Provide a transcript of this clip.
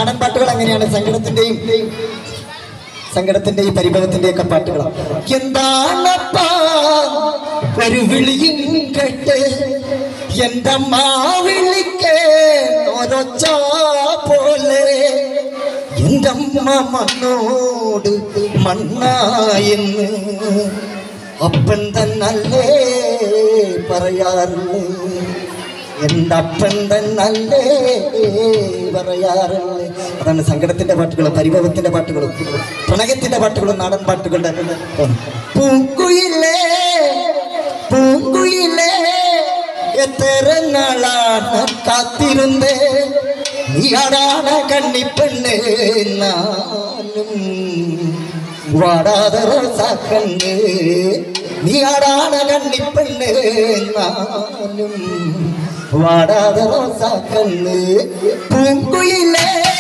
നാടൻ പാട്ടുകൾ അങ്ങനെയാണ് സങ്കടത്തിന്റെയും സങ്കടത്തിന്റെയും പരിഭവത്തിന്റെയും ഒക്കെ പാട്ടുകൾ എന്താണപ്പാ ഒരു വിളിയും കേട്ട് എന്റെ അമ്മ വിളിക്കേ ഒരൊച്ച പോലെ എന്റെ അമ്മ മണ്ണോട് മണ്ണായെന്ന് അപ്പൻ തന്നല്ലേ പറയാറുള്ളൂ എന്റെ അപ്പൻ തന്നല്ലേ പറയാറുള്ളൂ അതാണ് സങ്കടത്തിന്റെ പാട്ടുകളും പരിഭവത്തിന്റെ പാട്ടുകളും പ്രണയത്തിന്റെ പാട്ടുകളും നാടൻ പാട്ടുകളുടെ പൂക്കുയിലേ പൂക്കുയിലേ എത്ര നാളാണ് കാത്തിരുന്നേ നീയാടാണ് കണ്ണിപ്പെണ്ണ് നാനും വാടാതെ റോസാക്കണ്ണ് നീയാടാണ് കണ്ണിപ്പെണ്ണ് നാനും വാടാതെ റോസാക്കണ്ണ് പൂങ്കുയിലേ